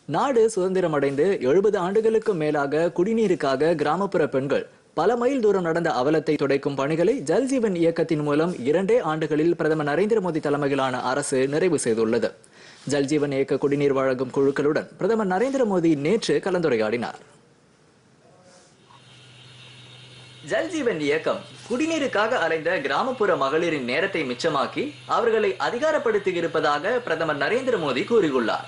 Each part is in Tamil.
நாடு சுதந்திரம் அடைந்து எழுபது ஆண்டுகளுக்கும் மேலாக குடிநீருக்காக கிராமப்புற பெண்கள் பல மைல் தூரம் நடந்த அவலத்தை துடைக்கும் பணிகளை ஜல்ஜீவன் இயக்கத்தின் மூலம் இரண்டே ஆண்டுகளில் பிரதமர் நரேந்திர மோடி தலைமையிலான அரசு நிறைவு செய்துள்ளது ஜல்ஜீவன் இயக்க குடிநீர் வழங்கும் குழுக்களுடன் பிரதமர் நரேந்திர மோடி நேற்று கலந்துரையாடினார் ஜல்ஜீவன் இயக்கம் குடிநீருக்காக அலைந்த கிராமப்புற மகளிரின் நேரத்தை மிச்சமாக்கி அவர்களை அதிகாரப்படுத்தி இருப்பதாக பிரதமர் நரேந்திர மோடி கூறியுள்ளார்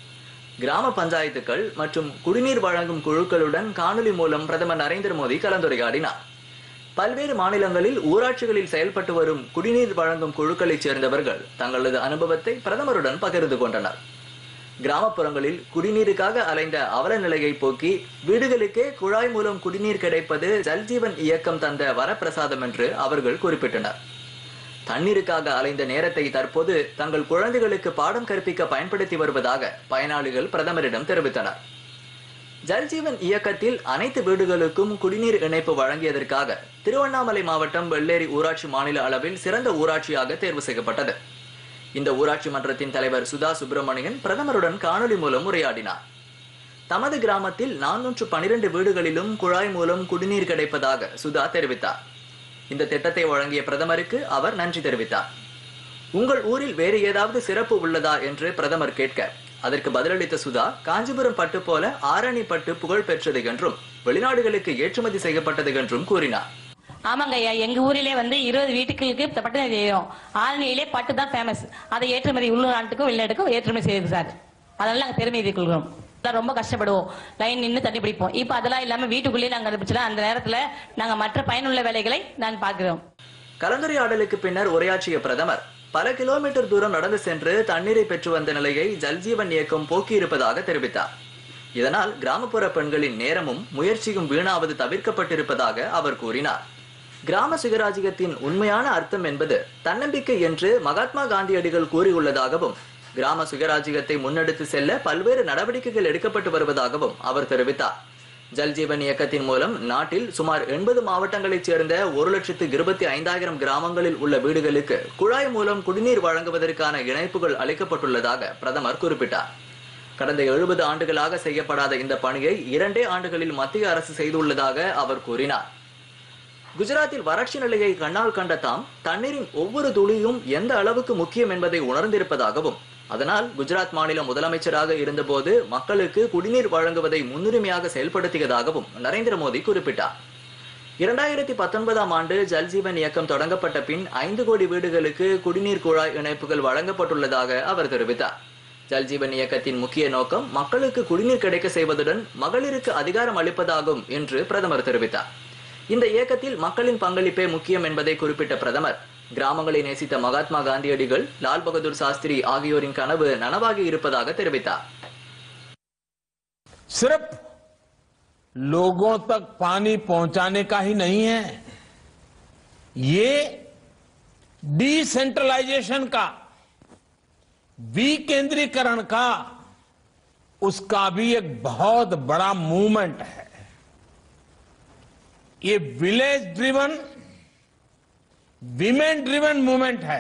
கிராம பஞ்சாயத்துக்கள் மற்றும் குடிநீர் வழங்கும் குழுக்களுடன் காணொலி மூலம் பிரதமர் நரேந்திர மோடி கலந்துரையாடினார் பல்வேறு மாநிலங்களில் ஊராட்சிகளில் செயல்பட்டு வரும் குடிநீர் வழங்கும் குழுக்களைச் சேர்ந்தவர்கள் தங்களது அனுபவத்தை பிரதமருடன் பகிர்ந்து கொண்டனர் கிராமப்புறங்களில் குடிநீருக்காக அலைந்த அவல நிலையை போக்கி வீடுகளுக்கே குழாய் மூலம் குடிநீர் கிடைப்பது ஜல்ஜீவன் இயக்கம் தந்த வரப்பிரசாதம் என்று அவர்கள் குறிப்பிட்டனர் தண்ணீருக்காக அலைந்த நேரத்தை தற்போது தங்கள் குழந்தைகளுக்கு பாடம் கற்பிக்க பயன்படுத்தி வருவதாக பயனாளிகள் பிரதமரிடம் தெரிவித்தனர் ஜல்ஜீவன் இயக்கத்தில் அனைத்து வீடுகளுக்கும் குடிநீர் இணைப்பு வழங்கியதற்காக திருவண்ணாமலை மாவட்டம் வெள்ளேரி ஊராட்சி மாநில அளவில் சிறந்த ஊராட்சியாக தேர்வு செய்யப்பட்டது இந்த ஊராட்சி மன்றத்தின் தலைவர் சுதா சுப்பிரமணியன் பிரதமருடன் காணொலி மூலம் உரையாடினார் தமது கிராமத்தில் நானூற்று பனிரெண்டு வீடுகளிலும் குழாய் மூலம் குடிநீர் கிடைப்பதாக சுதா தெரிவித்தார் இந்த திட்டத்தை வழங்கிய பிரதமருக்கு அவர் நன்றி தெரிவித்தார் உங்கள் ஊரில் வேறு ஏதாவது சிறப்பு உள்ளதா என்று பிரதமர் கேட்க அதற்கு பதிலளித்த சுதா காஞ்சிபுரம் பட்டு போல ஆரணி பட்டு புகழ் பெற்றது என்றும் வெளிநாடுகளுக்கு ஏற்றுமதி செய்யப்பட்டது என்றும் கூறினார் ஆமாங்க ஐயா எங்க ஊரிலே வந்து இருபது வீட்டுகளுக்கு பட்டு தான் செய்யும் ஆரணியிலே பட்டு தான் ஃபேமஸ் அதை ஏற்றுமதி உள்ளூர் நாட்டுக்கும் வெளிநாட்டுக்கும் ஏற்றுமதி செய்யுது சார் அதனால நாங்க பெருமை கொள்கிறோம் எல்லாம் ரொம்ப கஷ்டப்படுவோம் லைன் நின்று தண்ணி பிடிப்போம் இப்போ அதெல்லாம் இல்லாம வீட்டுக்குள்ளேயே நாங்க அனுப்பிச்சலாம் அந்த நேரத்துல நாங்க மற்ற பயனுள்ள வேலைகளை நான் பார்க்கிறோம் கலந்துரையாடலுக்கு பின்னர் உரையாற்றிய பிரதமர் பல கிலோமீட்டர் தூரம் நடந்து சென்று தண்ணீரை பெற்று வந்த நிலையை ஜல்ஜீவன் இயக்கம் போக்கியிருப்பதாக தெரிவித்தார் இதனால் கிராமப்புற பெண்களின் நேரமும் முயற்சியும் வீணாவது தவிர்க்கப்பட்டிருப்பதாக அவர் கூறினார் கிராம சுயராஜ்யத்தின் உண்மையான அர்த்தம் என்பது தன்னம்பிக்கை என்று மகாத்மா காந்தியடிகள் கூறியுள்ளதாகவும் கிராம சுயராஜ்யத்தை முன்னெடுத்து செல்ல பல்வேறு நடவடிக்கைகள் எடுக்கப்பட்டு வருவதாகவும் அவர் தெரிவித்தார் ஜல்ஜீவன் இயக்கத்தின் மூலம் நாட்டில் சுமார் எண்பது மாவட்டங்களைச் சேர்ந்த ஒரு லட்சத்து இருபத்தி ஐந்தாயிரம் கிராமங்களில் உள்ள வீடுகளுக்கு குழாய் மூலம் குடிநீர் வழங்குவதற்கான இணைப்புகள் அளிக்கப்பட்டுள்ளதாக பிரதமர் குறிப்பிட்டார் கடந்த எழுபது ஆண்டுகளாக செய்யப்படாத இந்த பணியை இரண்டே ஆண்டுகளில் மத்திய அரசு செய்துள்ளதாக அவர் கூறினார் குஜராத்தில் வறட்சி நிலையை கண்ணால் கண்ட தாம் தண்ணீரின் ஒவ்வொரு துளியும் எந்த அளவுக்கு முக்கியம் என்பதை உணர்ந்திருப்பதாகவும் அதனால் குஜராத் மாநில முதலமைச்சராக இருந்தபோது மக்களுக்கு குடிநீர் வழங்குவதை முன்னுரிமையாக செயல்படுத்தியதாகவும் நரேந்திர மோடி குறிப்பிட்டார் இரண்டாயிரத்தி பத்தொன்பதாம் ஆண்டு ஜல்ஜீவன் இயக்கம் தொடங்கப்பட்ட பின் ஐந்து கோடி வீடுகளுக்கு குடிநீர் குழாய் இணைப்புகள் வழங்கப்பட்டுள்ளதாக அவர் தெரிவித்தார் ஜல்ஜீவன் இயக்கத்தின் முக்கிய நோக்கம் மக்களுக்கு குடிநீர் கிடைக்க செய்வதுடன் மகளிருக்கு அதிகாரம் அளிப்பதாகும் என்று பிரதமர் தெரிவித்தார் இந்த இயக்கத்தில் மக்களின் பங்களிப்பே முக்கியம் என்பதை குறிப்பிட்ட பிரதமர் கிராமங்களை நேசித்த மகாத்மா காந்தியடிகள் லால் பகதூர் சாஸ்திரி ஆகியோரின் கனவு நனவாகி இருப்பதாக தெரிவித்தார் सिर्फ लोगों तक पानी पहुंचाने का ही नहीं है ये डिसेंट्रलाइजेशन का विकेंद्रीकरण का उसका भी एक बहुत बड़ा मूवमेंट है ये village driven women driven movement है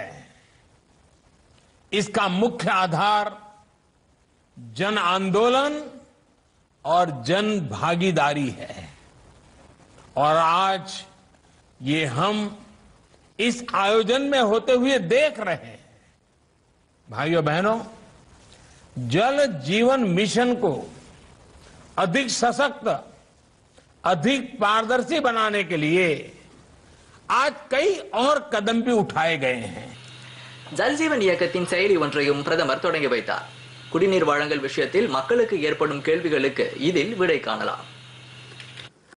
इसका मुख्य आधार जन आंदोलन और जन भागीदारी है और आज ये हम इस आयोजन में होते हुए देख रहे हैं भाइयों बहनों जल जीवन मिशन को अधिक सशक्त अधिक पारदर्शी बनाने के लिए आज कई और कदम भी उठाए गए हैं ஜல்ஜீவன் இயக்கத்தின் செயலி ஒன்றையும் பிரதமர் தொடங்கி வைத்தார் குடிநீர் வழங்கல் விஷயத்தில் மக்களுக்கு ஏற்படும் கேள்விகளுக்கு இதில் விடை காணலாம்